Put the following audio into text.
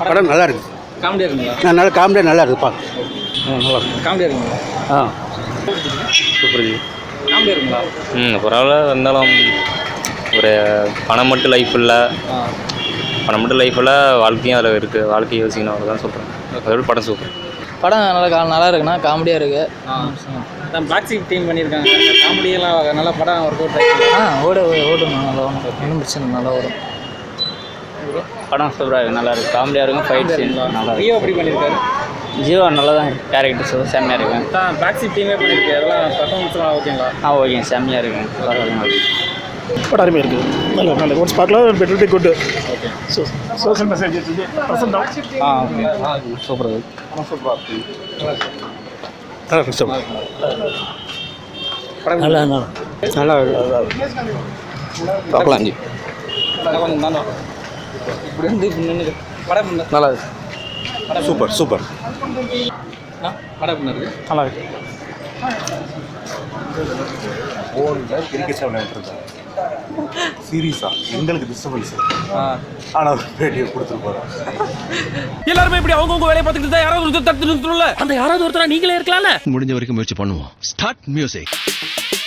படம் நல்லா இருக்கு காமெடியாக இருக்குங்களா நான் நல்லா காமெடியாக நல்லா இருக்குப்பா நல்லா காமெடியாக இருக்குங்களா ஆ சூப்பர் ஜி காமெடியாக இருக்குங்களா ம் பரவாயில்ல இருந்தாலும் ஒரு பணம் மட்டும் லைஃப் இல்லை ஆ பணம் மட்டும் லைஃப் இல்லை வாழ்க்கையும் அதில் இருக்குது வாழ்க்கையை யோசிக்கணும் அவ்வளோதான் சொல்கிறேன் அதோட படம் சூப்பர் படம் நல்லா கா- நல்லா இருக்குண்ணா காமெடியாக இருக்குது ஆ தான் பிளாக் சீப் டீம் பண்ணியிருக்காங்க காமெடியெல்லாம் நல்லா படம் ஒர்க் அவுட் ஆகிருக்கு ஆ ஓட ஓடுண்ணா நல்லா ஓடும் ஒன்றும் பிரச்சனை இல்லை, நல்லா ஓடும் படம் சூப்பராக இருக்குது நல்லா இருக்குது காமெடியாக இருக்கும் ஃபைட் சீன் நல்லா ரியோ எப்படி பண்ணியிருக்காரு இருக்கு ஜீவா நல்லா தான் கேரக்டர்ஸ் செம்மையாக இருக்கும் தான் பிளாக் சீப் டீமே பண்ணியிருக்கு அதெல்லாம் பர்ஃபார்மன்ஸ்லாம் ஓகேங்களா ஆ ஓகே செம்மையாக இருக்கும் நல்லா இருக்கும் படம் அருமையாக இருக்குது நல்லா நல்லா ஒன்ஸ் பார்க்கலாம் better be good so social message present ah okay super நல்லா இருக்கு சார் நல்லா நல்லா இருக்கு பார்க்கலாம் ஜி நான் கொஞ்சம் தானே இப்படி வந்து இப்படி நின்று படம் பண்ண நல்லா இருக்கு சூப்பர் சூப்பர் ஆ, படம் பண்ண இருக்கு நல்லா இருக்கு ஃபோனில் கிரிக்கெட் விளையாண்டுருக்காங்க சீரியஸாக எங்களுக்கு டிஸ்டர்பன்ஸ் ஆனால் பேட்டியை கொடுத்துட்டு போகிறேன் எல்லாருமே இப்படி அவங்கவுங்க வேலையை பார்த்துக்கிட்டு தான் யாராவது ஒருத்தர் தடுத்து நிறுத்தணும்ல அந்த யாராவது ஒருத்தரா நீங்களே இருக்கலாம்ல முடிஞ்ச வரைக்கும் முயற்சி பண்ணுவோம் ஸ்டார்ட் மியூசிக்